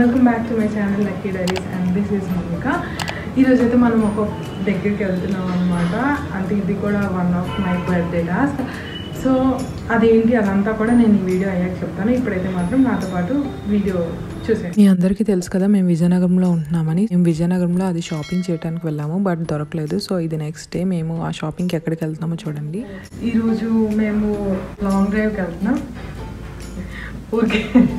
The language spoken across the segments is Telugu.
welcome back to my channel lucky diaries and this is Mounika ఈరోజు అయితే మనం ఒక దగ్గరికి వెళ్తున్నాం అనమాట అంటే ఇది కూడా one of my birthday task so అదేంటి అదంతా కూడా నేను ఈ వీడియో అయ్యాక చెప్తాను ఇప్పుడైతే మాత్రం నాతో పాటు వీడియో చూసేయండి మీ అందరికీ తెలుసు కదా మేము విజయనగరంలో ఉంటున్నామని మేము విజయనగరంలో అది షాపింగ్ చేయడానికి వెళ్ళాము బట్ దొరకలేదు సో ఇది నెక్స్ట్ డే మేము ఆ షాపింగ్కి ఎక్కడికి వెళ్తున్నామో చూడండి ఈరోజు మేము లాంగ్ డ్రైవ్కి వెళ్తున్నాం ఓకే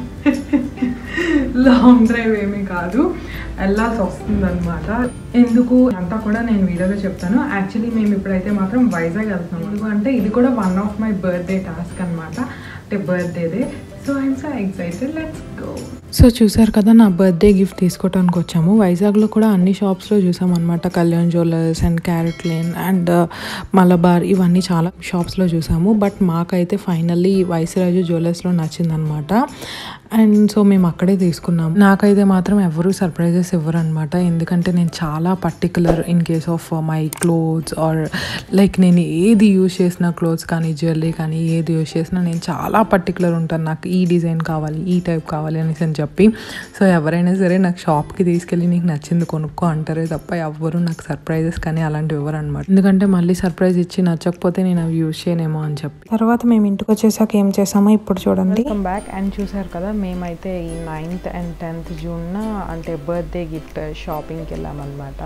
లాంగ్ డ్రైవ్ ఏమీ కాదు వెళ్ళాల్సి వస్తుంది అనమాట ఎందుకు అంతా కూడా నేను వీడియోలో చెప్తాను యాక్చువల్లీ మేము ఇప్పుడైతే మాత్రం వైజాగ్ వెళ్తున్నాం ఎందుకు అంటే ఇది కూడా one of my birthday task అనమాట అంటే బర్త్డేదే so I'm so excited let's go so చూసారు కదా నా బర్త్డే గిఫ్ట్ తీసుకోవడానికి వచ్చాము వైజాగ్లో కూడా అన్ని షాప్స్లో చూసాం అనమాట Kalyan Jewellers and CaratLane and Malabar ఇవన్నీ చాలా షాప్స్లో చూసాము బట్ మాకైతే ఫైనల్లీ వైసరాజు జ్యువెలర్స్లో నచ్చిందనమాట అండ్ సో మేము అక్కడే తీసుకున్నాం నాకైతే మాత్రం ఎవరు సర్ప్రైజెస్ ఇవ్వరు అనమాట ఎందుకంటే నేను చాలా particular in case of my clothes are like నేను ఏది యూజ్ చేసిన క్లోత్స్ కానీ జ్యువెలరీ కానీ ఏది యూజ్ చేసినా నేను చాలా పర్టికులర్ ఉంటాను నాకు ఈ డిజైన్ కావాలి ఈ టైప్ కావాలి అనేసి అని చెప్పి సో ఎవరైనా సరే నాకు షాప్కి తీసుకెళ్ళి నీకు నచ్చింది కొనుక్కో అంటారే తప్ప ఎవ్వరు నాకు సర్ప్రైజెస్ కానీ అలాంటివి ఇవ్వరు అనమాట ఎందుకంటే మళ్ళీ సర్ప్రైజ్ ఇచ్చి నచ్చకపోతే నేను అవి యూజ్ చేయనేమో అని చెప్పి తర్వాత మేము ఇంటికి వచ్చేసాక ఏం చేసామో ఇప్పుడు చూడండి వెల్కమ్ బ్యాక్ అండ్ చూసారు కదా మేమైతే ఈ నైన్త్ అండ్ టెన్త్ జూన్న అంటే బర్త్డే గిఫ్ట్ షాపింగ్కి వెళ్ళామన్నమాట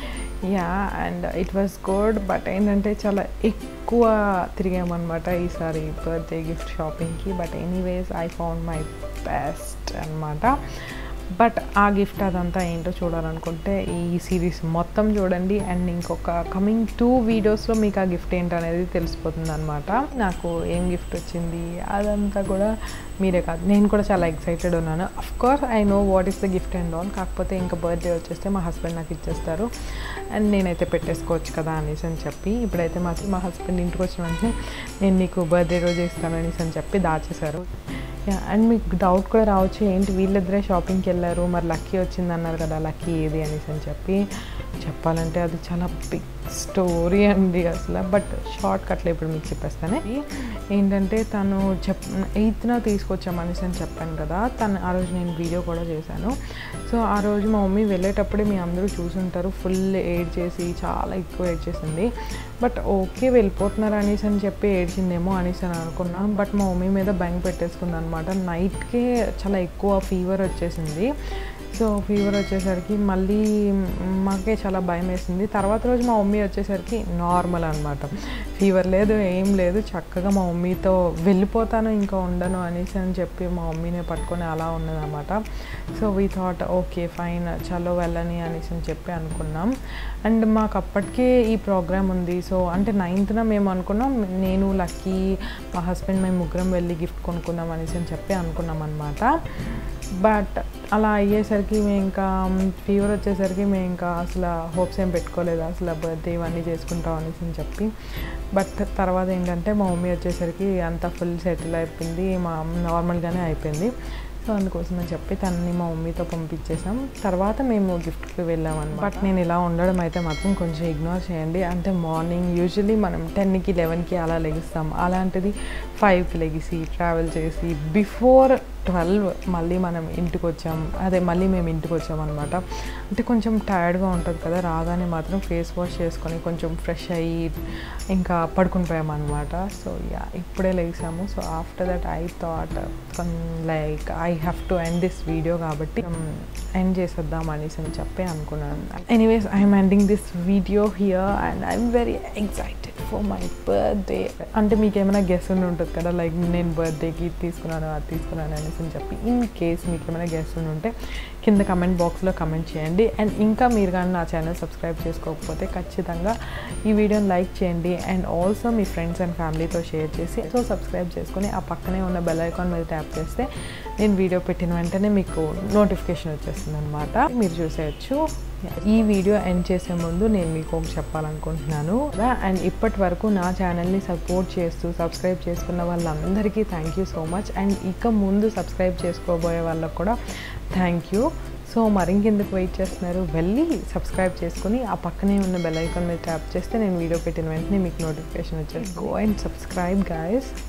yeah and it was good but ఏంటంటే చాలా ఎక్కువ తిరిగామన్నమాట ఈసారి బర్త్డే గిఫ్ట్ షాపింగ్కి but anyways I found my best అనమాట బట్ ఆ గిఫ్ట్ అదంతా ఏంటో చూడాలనుకుంటే ఈ సిరీస్ మొత్తం చూడండి అండ్ ఇంకొక కమింగ్ టూ వీడియోస్లో మీకు ఆ గిఫ్ట్ ఏంటనేది తెలిసిపోతుంది అనమాట నాకు ఏం గిఫ్ట్ వచ్చింది అదంతా కూడా మీరే కాదు నేను కూడా చాలా ఎక్సైటెడ్ ఉన్నాను of course I know what is the gift and all కాకపోతే ఇంకా బర్త్డే వచ్చేస్తే మా హస్బెండ్ నాకు ఇచ్చేస్తారు అండ్ నేనైతే పెట్టేసుకోవచ్చు కదా అనేసి అని చెప్పి ఇప్పుడైతే మాత్రం మా హస్బెండ్ ఇంటికి వచ్చిన వెంటనే నేను నీకు బర్త్డే రోజు ఇస్తాను అనేసి అని చెప్పి దాచేశారు అండ్ మీకు డౌట్ కూడా రావచ్చు ఏంటి వీళ్ళిద్దరే షాపింగ్కి వెళ్ళారు మరి లక్కీ వచ్చింది అన్నారు కదా లక్కీ ఏది అనేసి అని చెప్పి చెప్పాలంటే అది చాలా బిగ్ స్టోరీ అండి అసలు బట్ షార్ట్ కట్లో ఇప్పుడు మీకు చెప్పేస్తానే ఏంటంటే తను చెప్ ఎయిత్న తీసుకొచ్చామనేసి అని చెప్పాను కదా తను ఆ రోజు నేను వీడియో కూడా చేశాను సో ఆ రోజు మా మమ్మీ వెళ్ళేటప్పుడే మీ అందరూ చూసుంటారు ఫుల్ ఏడ్ చేసి చాలా ఎక్కువ ఏడ్ చేసింది బట్ ఓకే వెళ్ళిపోతున్నారు అనేసి అని చెప్పి ఏడ్చిందేమో అనేసి అని అనుకున్నాం బట్ మా మమ్మీ మీద భయం పెట్టేసుకుంది అనమాట నైట్కే చాలా ఎక్కువ ఫీవర్ వచ్చేసింది సో ఫీవర్ వచ్చేసరికి మళ్ళీ మాకే చాలా భయం వేసింది తర్వాత రోజు మా మమ్మీ వచ్చేసరికి నార్మల్ అనమాట ఫీవర్ లేదు ఏం లేదు చక్కగా మా మమ్మీతో వెళ్ళిపోతాను ఇంకా ఉండను అనేసి అని చెప్పి మా మమ్మీనే పట్టుకొని అలా ఉన్నదన్నమాట so we thought okay fine చలో వెళ్ళని అనేసి అని చెప్పి అనుకున్నాం అండ్ మాకు అప్పటికే ఈ ప్రోగ్రామ్ ఉంది సో అంటే నైన్త్న మేము అనుకున్నాం నేను లక్కీ మా హస్బెండ్ మేము ముగ్గురం వెళ్ళి గిఫ్ట్ కొనుక్కుందాం అనేసి అని చెప్పి అనుకున్నాం అనమాట బట్ అలా అయ్యేసరికి మేము ఇంకా ఫీవర్ వచ్చేసరికి మేము ఇంకా అసలు హోప్స్ ఏం పెట్టుకోలేదు అసలు బర్త్డే ఇవన్నీ చేసుకుంటాం అనేసి అని చెప్పి బట్ తర్వాత ఏంటంటే మా మమ్మీ వచ్చేసరికి అంతా ఫుల్ సెటిల్ అయిపోయింది మా నార్మల్గానే అయిపోయింది సో అందుకోసం అని చెప్పి తనని మా మమ్మీతో పంపించేసాం తర్వాత మేము గిఫ్ట్కి వెళ్ళామన్నమాట బట్ నేను ఇలా ఉండడం అయితే మాత్రం కొంచెం ఇగ్నోర్ చేయండి అంటే మార్నింగ్ యూజువలీ మనం టెన్కి లెవెన్కి అలా లెగిస్తాం అలాంటిది ఫైవ్కి లెగిసి ట్రావెల్ చేసి బిఫోర్ ట్వెల్వ్ మళ్ళీ మనం ఇంటికి వచ్చాం అదే మళ్ళీ మేము ఇంటికి వచ్చాం అనమాట అంటే కొంచెం టైర్డ్గా ఉంటుంది కదా రాగానే మాత్రం ఫేస్ వాష్ చేసుకొని కొంచెం ఫ్రెష్ అయ్యి ఇంకా పడుకుని పోయామన్నమాట సో యా ఇప్పుడే లేసాము so after that I thought like I have to end this video కాబట్టి ఎండ్ చేసేద్దాం అనేసి అని చెప్పి అనుకున్నాను anyways I'm ending this video here and I'm very excited for my birthday అంటే మీకు ఏమైనా గెస్ ఉండి ఉంటుంది కదా లైక్ నేను బర్త్డేకి తీసుకున్నాను అది తీసుకున్నాను అనేసి అని చెప్పి ఇన్ కేస్ మీకు ఏమైనా గెస్ ఉండి ఉంటే కింద కమెంట్ బాక్స్లో కమెంట్ చేయండి అండ్ ఇంకా మీరు కానీ నా ఛానల్ సబ్స్క్రైబ్ చేసుకోకపోతే ఖచ్చితంగా ఈ వీడియోని లైక్ చేయండి అండ్ ఆల్సో మీ ఫ్రెండ్స్ అండ్ ఫ్యామిలీతో షేర్ చేసి సో సబ్స్క్రైబ్ చేసుకొని ఆ పక్కనే ఉన్న బెల్ ఐకాన్ మీద ట్యాప్ చేస్తే నేను వీడియో పెట్టిన వెంటనే మీకు నోటిఫికేషన్ వచ్చేస్తుంది అనమాట మీరు చూసేయచ్చు ఈ వీడియో ఎండ్ చేసే ముందు నేను మీకు ఒకటి చెప్పాలనుకుంటున్నాను అండ్ ఇప్పటి వరకు నా ఛానల్ని సపోర్ట్ చేస్తూ సబ్స్క్రైబ్ చేసుకున్న వాళ్ళందరికీ thank you so much and ఇక ముందు సబ్స్క్రైబ్ చేసుకోబోయే వాళ్ళకు కూడా థ్యాంక్ యూ సో మరింకెందుకు వెయిట్ చేస్తున్నారు వెళ్ళి సబ్స్క్రైబ్ చేసుకొని ఆ పక్కనే ఉన్న బెల్ ఐకాన్ మీద ట్యాప్ చేస్తే నేను వీడియో పెట్టిన వెంటనే మీకు నోటిఫికేషన్ వచ్చేది గో అండ్ సబ్స్క్రైబ్ గాయస్